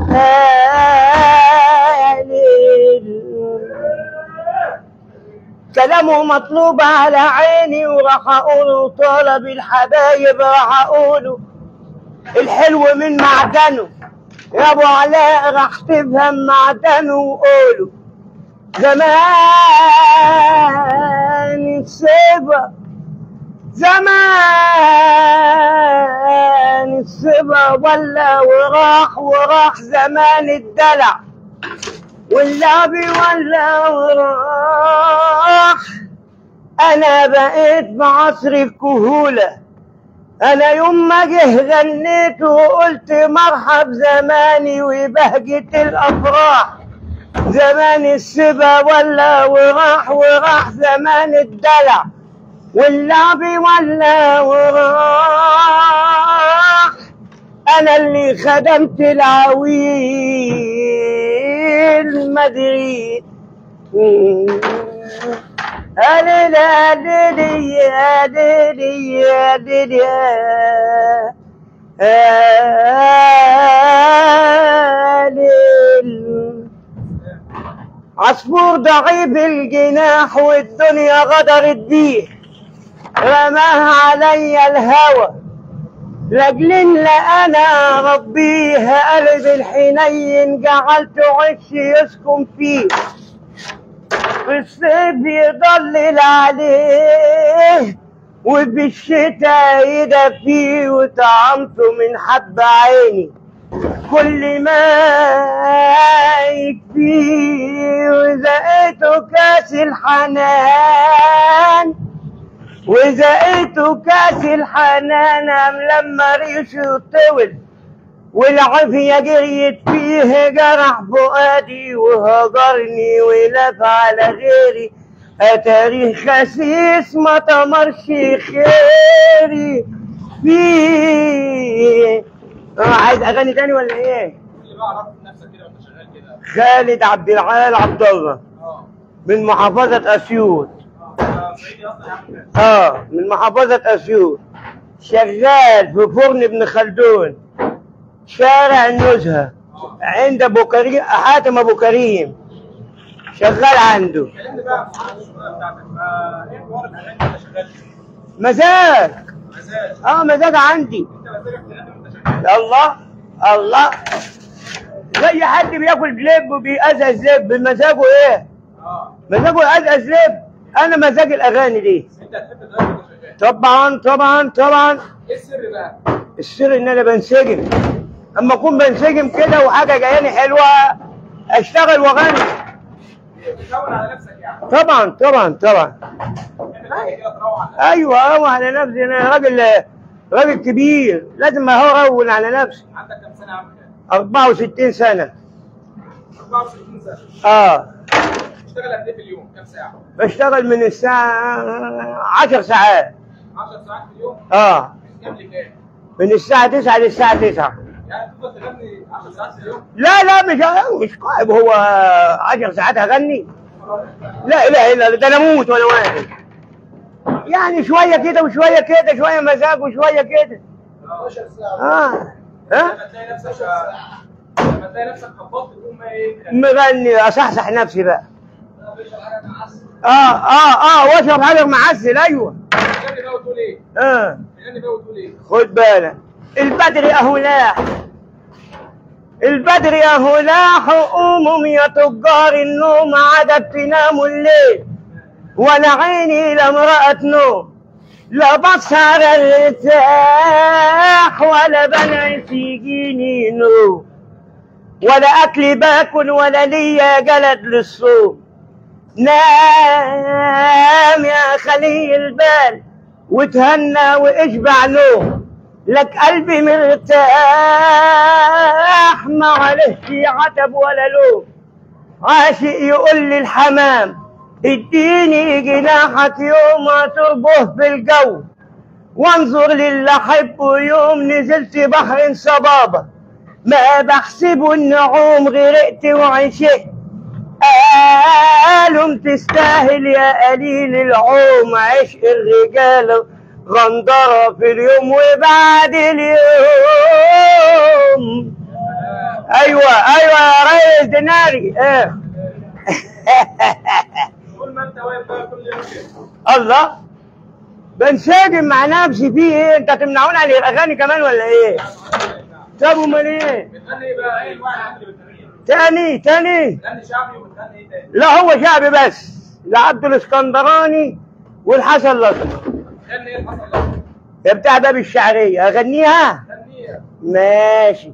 ليل كلامه مطلوب على عيني وراح اقوله طلب الحبايب راح اقوله الحلو من معدنه يا ابو علاء راح تفهم معدنه وقوله زمان السبا زمان السبا ولا وراح وراح زمان الدلع واللعب ولا وراح انا بقيت بعصر الكهوله انا يوم ما جه غنيت وقلت مرحب زماني وبهجة الافراح زمان السبا ولا وراح وراح زمان الدلع واللعب ولا وراح انا اللي خدمت العويل مدري أليل أليل يا أليل يا أليل يا أليل عصفور ضعيف الجناح والدنيا غدرت بيه رماها علي الهوى لاجل لا انا ربيه قلب الحنين جعلت عش يسكن فيه في الصيف يضلل عليه وبالشتاء يدفيه وطعمته من حب عيني كل ما يكفيه وزقيته كاس الحنان وزقيته كاس الحنان قام لما ريشه طول والعافية جريت فيه جرح فؤادي وهجرني ولف على غيري أتاري خسيس ما تمرش خيري فيه آه، عايز أغاني تاني ولا إيه؟ اللي بقى عرفت نفسك كده وانت شغال كده خالد عبد العال عبد الله اه من محافظة أسيوط اه بعيد اصلا يا عم كده اه من محافظة أسيوط شغال في فرن ابن خلدون شارع النزهة عند أبو كريم حاتم أبو كريم شغال عنده كلمني بقى عن الشغلانه بتاعتك آه، ايه حوار الاغاني اللي انت شغال فيه؟ مزاج مزاج اه مزاج عندي انت مزاجك تغني وانت شغال الله الله زي حد بياكل لب وبيأزأز لب مزاجه ايه؟ اه مزاجه يأزأز لب انا مزاج الاغاني دي انت تحب تغني وانت شغال طبعا طبعا طبعا ايه السر بقى؟ السر ان انا بنسجم اما اكون بنسجم كده وحاجه جاياني حلوه اشتغل واغني بتكون على نفسك يعني طبعا طبعا طبعا تعمل حاجه كده تروح على ايوه اروح على نفسي انا راجل راجل كبير لازم اهون على نفسي عندك كام سنه يا عم كده؟ 64 سنه 64 سنه اه تشتغل قد ايه في اليوم؟ كام ساعه؟ بشتغل من الساعه 10 ساعات 10 ساعات في اليوم؟ اه من كام لكام؟ من الساعه 9 للساعه 9 يعني تفضل تغني 10 ساعات في اليوم؟ لا لا مش مش قائم هو 10 ساعات هغني لا اله الا الله ده انا اموت وانا واقف يعني شويه كده وشويه كده شويه مزاج وشويه كده 12 ساعه اه ها لما تلاقي نفسك لما تلاقي نفسك خبطت تقوم ايه؟ مغني اصحصح نفسي بقى بتشرب حاجه معسل اه اه اه واشرب حاجه معسل ايوه تغني بقى وتقول ايه؟ اه تغني بقى وتقول ايه؟ خد بالك البدر اهو لاح البدر اهو لاح قوموا يا تجار النوم عدد تناموا الليل وانا عيني لامرأة نوم لا بسهر ارتاح ولا بنعس يجيني نوم ولا اكل باكل ولا ليا جلد للصوم نام يا خلي البال وتهنى واشبع نوم لك قلبي مرتاح ما عليه عتب ولا لوم عاشق يقول لي الحمام اديني جناحك يوم ما تربه في الجو وانظر للي احبه يوم نزلت بحر صبابه ما بحسبه النعوم غرقت وعشقت قالوا تستاهل يا قليل العوم عشق الرجال غندرة في اليوم وبعد اليوم ايوه ايوه يا ريس ديناري ايه طول ما انت واقف بقى كل يوم كده الله بنسجم مع نفسي فيه ايه انت هتمنعون عن الاغاني كمان ولا ايه طب امال ايه بتغني ايه بقى ايه الواحد اللي بتغنيه تاني تاني بتغني شعبي وبتغني ايه تاني لا هو شعبي بس لعبد الاسكندراني والحسن الاسمر بتغني ايه الحصل ده يا بتاع باب الشعريه اغنيها غنيها ماشي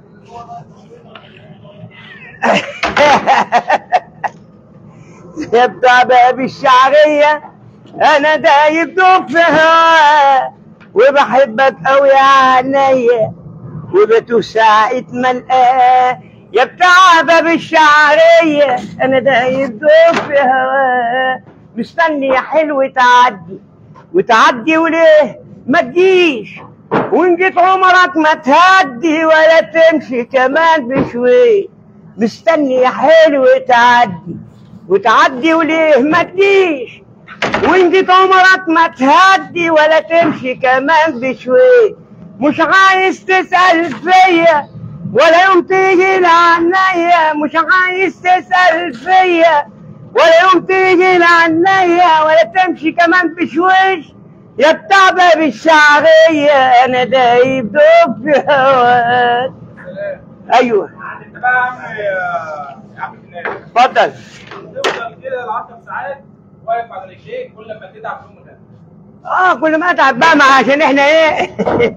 يا بتاع باب الشعرية أنا دايب دوب في هواك وبحبك أوي يا عينيا وبتوه ساعة ما القاه يا بتاع باب الشعرية أنا دايب دوب في هواك مستني يا حلو تعدي وتعدي وليه ما تجيش وإن جيت عمرك ما تهدي ولا تمشي كمان بشوي مستني يا حلو تعدي وتعدي وليه ما تجيش وإن جيت عمرك ما تهدي ولا تمشي كمان بشوي مش عايز تسأل فيا ولا يوم تيجي لعنيا مش عايز تسأل فيا ولا يوم تيجي لعنيا ولا تمشي كمان بشويش يا بتاع باب الشعرية أنا دايب دوب في هواك سلام أيوه انت بقى يا عم يا عم فنان اتفضل تفضل كده ل 10 ساعات واقف على رجليك كل ما تتعب تقوم مغني اه كل ما اتعب بقى مع عشان احنا ايه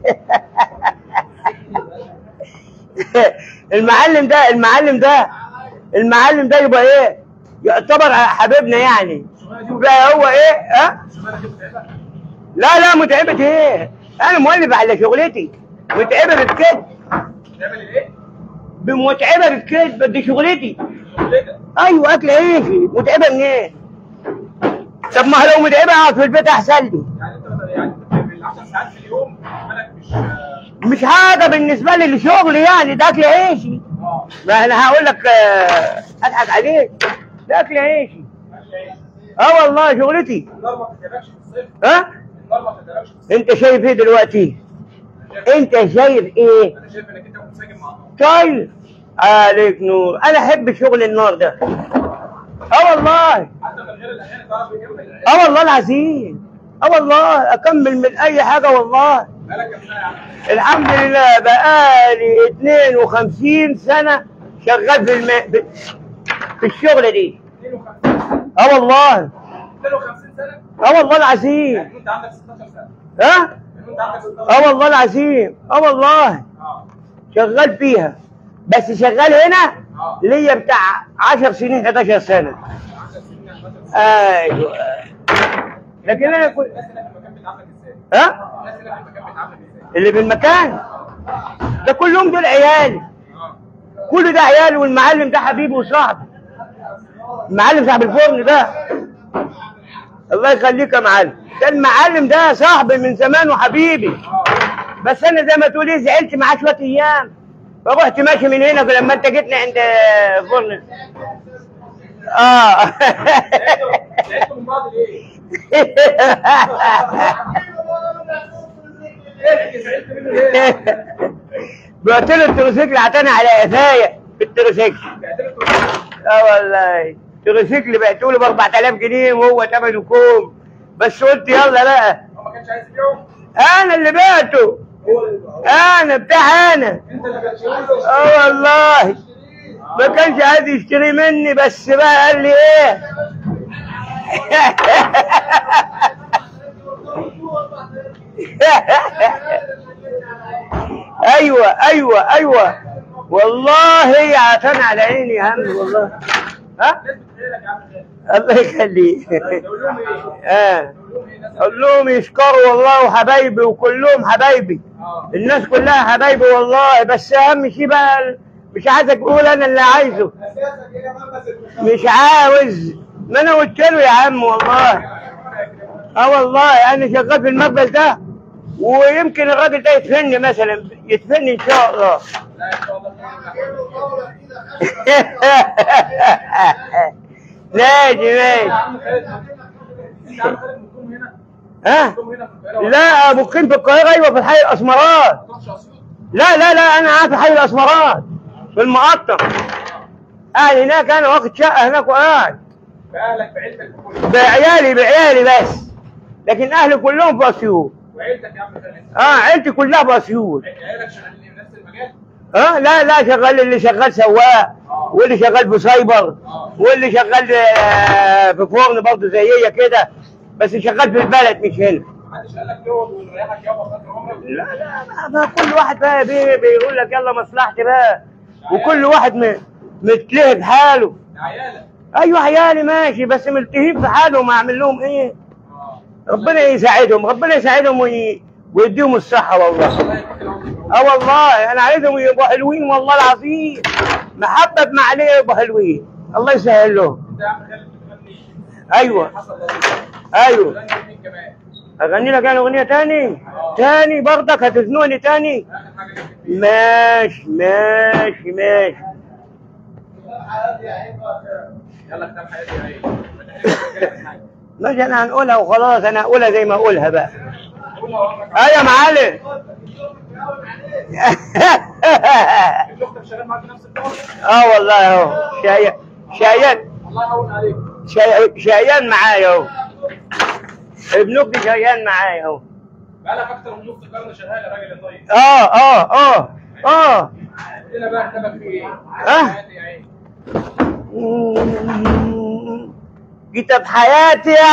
المعلم ده المعلم ده المعلم ده يبقى ايه يعتبر حبيبنا يعني بقى هو ايه ها الشغلانه دي متعبه لا لا متعبة ايه انا مولف على شغلتي متعبة بالكذب بتعمل ايه؟ بمتعبة بالكذب دي شغلتي شغلتك ايوه اكل عيشي متعبة منين طب ما لو متعبة اقعد في البيت احسن لي يعني انت مثلا يعني انت في ال 10 ساعات في اليوم بالك مش مش حاجة بالنسبة لي لشغل يعني ده اكل عيشي اه ما انا هقول لك آه، اضحك عليك ده اكل عيشي ماشي ايه؟ اه والله شغلتي النار ما بتتعبكش في الصيف ها النار ما بتتعبكش في الصيف انت شايف ايه دلوقتي أنا شايف- انت شايف ايه انا شايف انك انت منسجم مع النار طيب عليك نور انا احب شغل النار ده اه والله حتى من غير الاغاني تعرف تكمل اه والله العظيم اه والله اكمل من اي حاجه والله بالك كام سنه يا عم؟ الحمد لله بقالي 52 سنه شغال في الم... في- في الشغله دي 52 اه والله 52 سنه اه والله العظيم يعني انت عندك 16 سنه ها يعني انت عندك 16 اه والله العظيم اه والله اه شغال فيها بس شغال هنا اه ليا بتاع 10 سنين 11 سنه 10 سنين 11 سنه ايوه لكن انا كنت الناس اللي في المكان بتعاملك ازاي؟ ها الناس اللي في المكان بتعاملك ازاي؟ اللي في المكان ده كلهم دول عيالي اه كل ده عيالي والمعلم ده حبيبي وصاحبي المعلم صاحب الفرن ده الله يخليك يا معلم ده المعلم ده صاحبي من زمان وحبيبي اه بس انا زي ما تقول ايه زعلت معاه شويه ايام فرحت ماشي من هنا لما انت جيتني عند فرن اه لقيتوا لقيتوا من بعض ليه؟ ايه زعلت منه ليه؟ بعت له التروسيكل عتاني على قفايا في التروسيكل بيعترفوا اه والله التروسيكل بعته له ب 4000 جنيه وهو ثمنه كوم بس قلت يلا بقى هو ما كانش عايز يبيعه انا اللي بعته هو اللي بيبيعه. انا بتاع انا انت اللي بتشتري اه والله ما كانش عايز يشتري مني بس بقى قال لي ايه ايوه ايوه ايوه والله عشان على عيني يا عم والله ها الناس بتغيرك يا عم خالد. الله يخليك نقول لهم ايه؟ اه نقول لهم ايه الناس اقول لهم يشكروا والله وحبايبي وكلهم حبايبي اه الناس كلها حبايبي والله بس اهم شيء بقى مش عايزك تقول انا اللي عايزه اساسا يا جماعه بس مش عاوز ما انا قلت له يا عم والله اه والله انا شغال في المقبل ده ويمكن الراجل ده يدفني مثلا يدفني ان شاء الله لا ان شاء الله ماشي يا ماشي عم خالد انت يا عم خالد مقيم هنا ها مقيم هنا في القاهره لا مقيم في القاهره ايوه في حي الاسمرات ما تروحش اسيوط لا لا لا انا قاعد في حي الاسمرات في المقطم قاعد هناك انا واخد شقه هناك وقاعد باهلك بعيلتك بكل بعيالي بعيالي بس لكن اهلي كلهم في اسيوط وعيلتك يا عم خالد اه عيلتي كلها في اسيوط عيالك شغالين في نفس المجال اه لا لا شغال اللي شغال سواق واللي شغال في سايبر واللي شغال آه، في فرن برضه زيي كده بس شغال في البلد مش هنا محدش قال لك تقعد ونريحك يابا فتره عمرك لا لا ما- ما كل واحد بقى بي- بيقول لك يلا مصلحتي بقى وكل واحد م- متلهي بحاله يا عيالك ايوه عيالي ماشي بس ملتهين في حالهم اعمل لهم ايه اه ربنا يساعدهم ربنا يساعدهم وي... ويديهم الصحه والله الله يديك العمر اه والله انا عايزهم يبقوا حلوين والله العظيم محبب ما عليه يبقوا حلوين الله يسهل لهم انت يا عم خالد بتغني ايوه حصل الله ايوه بتغني مين كمان اغني لك انا اغنيه تاني تاني برضك هتزنوني تاني اخر حاجه جبت فيها ماشي ماشي ماشي يلا كتاب حياتي يا عيال ماشي انا هنقولها وخلاص انا هقولها زي ما اقولها بقى قولها وامرك اه يا معلم ابن اختك شغال معاك في نفس الدور اه والله اهو شايان شايان الله يهون عليك شاي- شايان معايا اهو ابن اختي شايان معايا اهو بقالك اكتر من نص قرن شغال يا راجل يا طيب اه اه اه اه قول لنا بقى كتابك في ايه؟ اه. حياتي يا عيني كتاب حياتي يا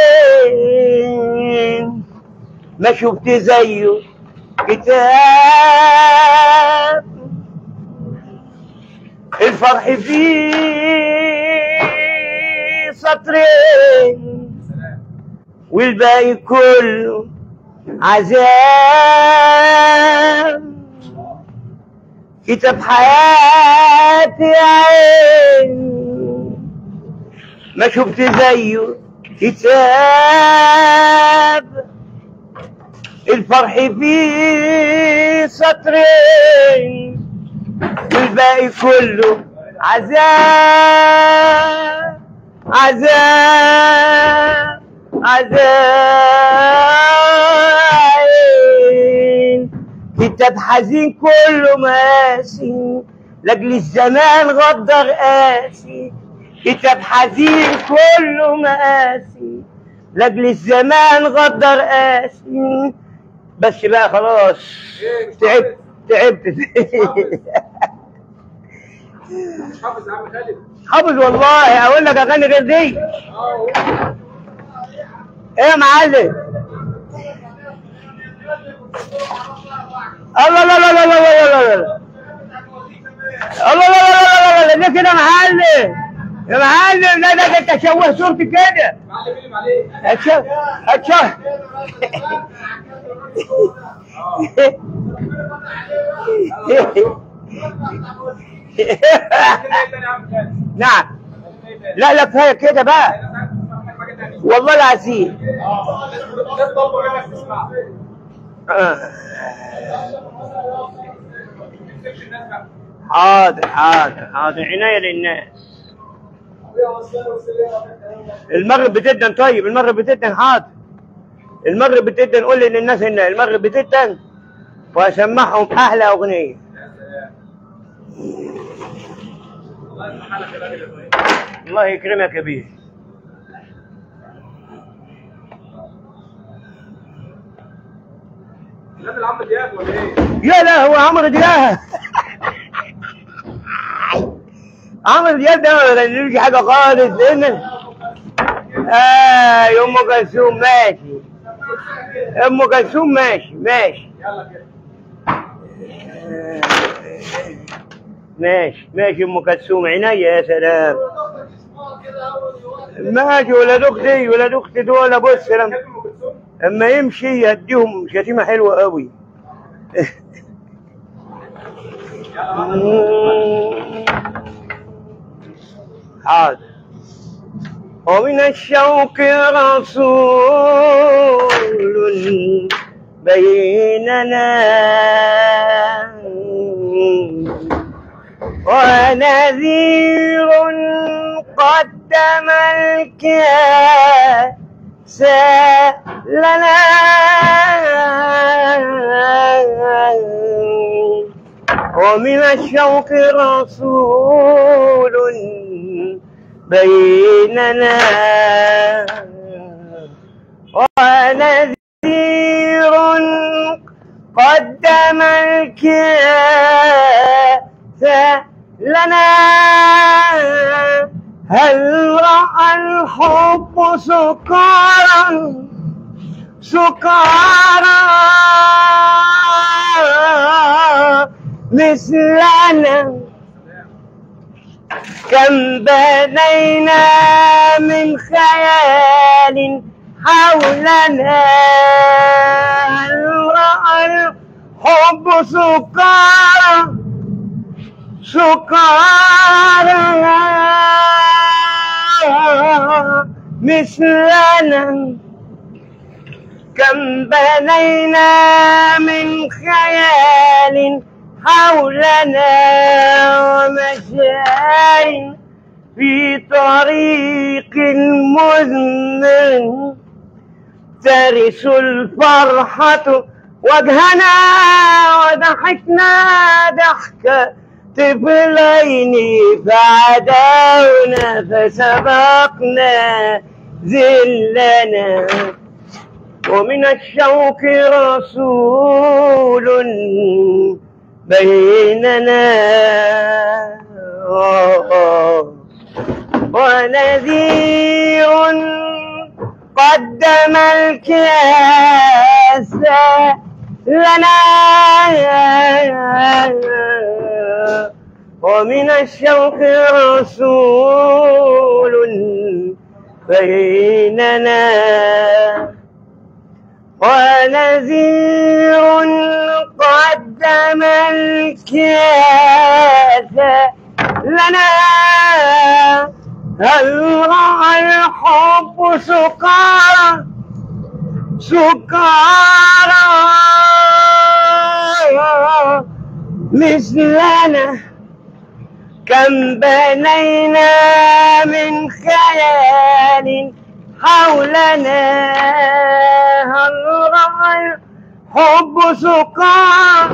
عين ما شفت زيه كتاب الفرح فيه سطرين سلام والباقي كله عذاب كتاب حياتي يا عين ما شفت زيه كتاب الفرح فيه سطرين والباقي كله عذاب عذاب عذاب كتاب حزين كله ماسي لاجل الزمان غدر قاسي كتاب حزين كله ماسي لاجل الزمان غدر قاسي بس بقى خلاص ايه مش تعبت تعبت مش حافظ يا عم خالد حافظ والله اقول لك اغاني غير دي اه قول. ايه يا معلم الله لا لا لا لا لا لا لا الله لا لا لا لا لا لا كده يا معلم يا معلم لا ده ده انت شوه صورتي كده معلم فيلم عليه هتشوه هتشوه كده ايه تاني يا عم خالد؟ نعم كده ايه تاني؟ لا لا كفايه كده بقى انا ساعات بسمع منك حاجه تانيه والله العظيم اه الناس الناس طالبه منك تسمع آه. ما تكتبش الناس بقى حاضر حاضر حاضر عناية للناس المغرب بتدن طيب المغرب بتدن حاضر المغرب بتدن قول للناس ان المغرب بتدن واسمعهم احلى اغنيه الله يسمح لك يا راجل يا طيب الله يكرمك يا بيه نازل عم دياب ولا ايه؟ يا لا هو عمرو دياب عمرو دياب ده ما بيغنيلوش حاجه خالص لان اه ام كلثوم ماشي ام كلثوم ماشي ماشي يلا كده ماشي ماشي ام كلثوم عينيا يا سلام ماشي ولاد اختي ولاد اختي دول بص لما تحب ام كلثوم؟ اما يمشي يديهم شتيمه حلوه قوي حاضر ومن الشوق رسول بيننا ونذير قدم الكاس لنا ومن الشوق رسول بيننا ونذير قدم الكاس لنا هل رأى الحب سكارا سكارا مثلنا كم بنينا من خيال حولنا هل رأى الحب سكارا سكارا مثلنا كم بنينا من خيال حولنا ومشاين في طريق مذنب ترث الفرحة وجهنا وضحكنا ضحكة طفلين فعدونا فسبقنا ذلنا ومن الشوق رسول بيننا ونذير قدم الكاس لنا ومن الشوق رسول بيننا ونذير قدم الكاس لنا هل رأى الحب سكارا سكارا مثلنا كم بنينا من خيال حولنا هل رأى الحب سكارا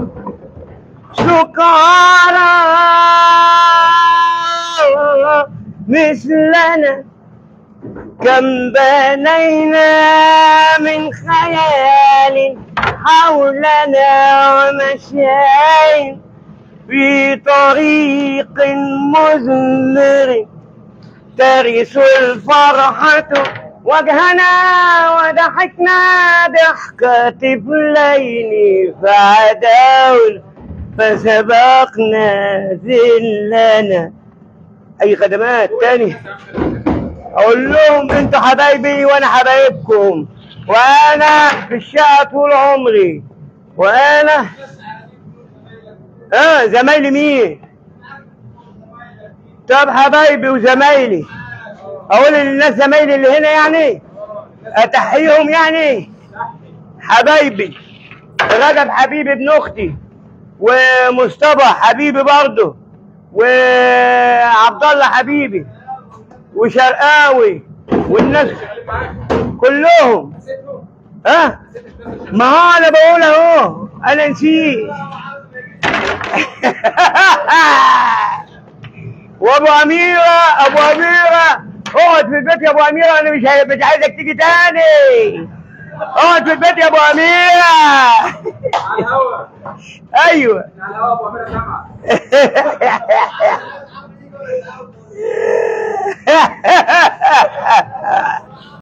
سكارا مثلنا كم بنينا من خيال حولنا ومشاين في طريق مزمر ترث الفرحة وجهنا وضحكنا ضحكة طفلين فعداونا فسبقنا ذلنا أي خدمات تاني أقول لهم أنتوا حبايبي وأنا حبايبكم وأنا في الشقة طول عمري وأنا اه زمايلي مين طب حبايبي وزمايلي اقول للناس زمايلي اللي هنا يعني اتحيهم يعني حبايبي رجب حبيبي ابن اختي ومصطفى حبيبي برضه وعبد الله حبيبي وشرقاوي والناس كلهم ها ما هو انا بقول اهو انا نسيت وابو اميره ابو اميره اقعد في البيت يا ابو اميره انا مش مش عايزك تيجي تاني اقعد في البيت يا ابو اميره على الهوا ايوه على الهوا ابو امير جامعه